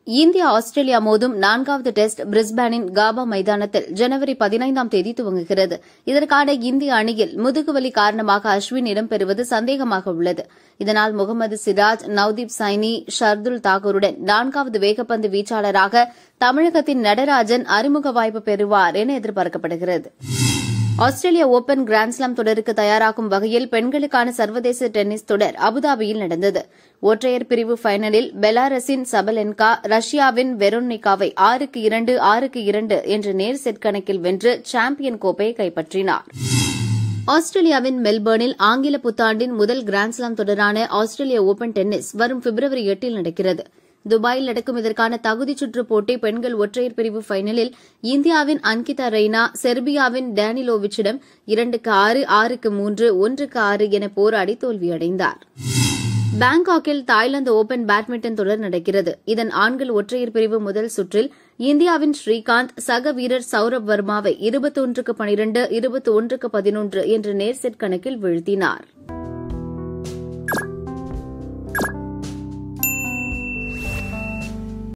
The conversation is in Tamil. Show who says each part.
Speaker 1: இந்தியா ஆஸ்திரேலியா மோதும் நான்காவது டெஸ்ட் பிரிஸ்பேனின் காபா மைதானத்தில் ஜனவரி பதினைந்தாம் தேதி துவங்குகிறது இதற்கான இந்திய அணியில் முதுகுவலி காரணமாக அஸ்வின் இடம்பெறுவது சந்தேகமாக உள்ளது இதனால் முகமது சிராஜ் நவ்தீப் சைனி ஷர்துல் தாக்கூருடன் நான்காவது வேகப்பந்து வீச்சாளராக தமிழகத்தின் நடராஜன் அறிமுக வாய்ப்பு பெறுவார் என எதிர்பார்க்கப்படுகிறது ஆஸ்திரேலிய ஓபன் கிராண்ட்ஸ்லாம் தொடருக்கு தயாராகும் வகையில் பெண்களுக்கான சர்வதேச டென்னிஸ் தொடர் அபுதாபியில் நடந்தது ஒற்றையர் பிரிவு ஃபைனலில் பெலாரஸின் சபலென்கா ரஷ்யாவின் வெரோனிகாவை ஆறுக்கு இரண்டு ஆறுக்கு இரண்டு என்ற நேர் செட் கணக்கில் வென்று சாம்பியன் கோப்பையை கைப்பற்றினார் ஆஸ்திரேலியாவின் மெல்பர்னில் ஆங்கில புத்தாண்டின் முதல் கிராண்ட்ஸ்லாம் தொடரான ஆஸ்திரேலிய ஓபன் டென்னிஸ் வரும் பிப்ரவரி எட்டில் நடக்கிறது துபாயில் நடக்கும் இதற்கான தகுதிச் சுற்றுப் போட்டி பெண்கள் ஒற்றையர் பிரிவு ஃபைனலில் இந்தியாவின் அன்கிதா ரெய்னா செர்பியாவின் டேனிலோவிச்சிடம் இரண்டுக்கு ஆறு ஆறுக்கு மூன்று ஒன்றுக்கு ஆறு என போராடி தோல்வியடைந்தார் பாங்காக்கில் தாய்லாந்து ஓபன் பேட்மிண்டன் தொடர் நடக்கிறது இதன் ஆண்கள் ஒற்றையர் பிரிவு முதல் சுற்றில் இந்தியாவின் ஸ்ரீகாந்த் சக வீரர் சௌரப் வர்மாவை இருபத்தொன்றுக்கு பனிரண்டு இருபத்தி ஒன்றுக்கு பதினொன்று என்ற நேர் செட் கணக்கில் வீழ்த்தினாா்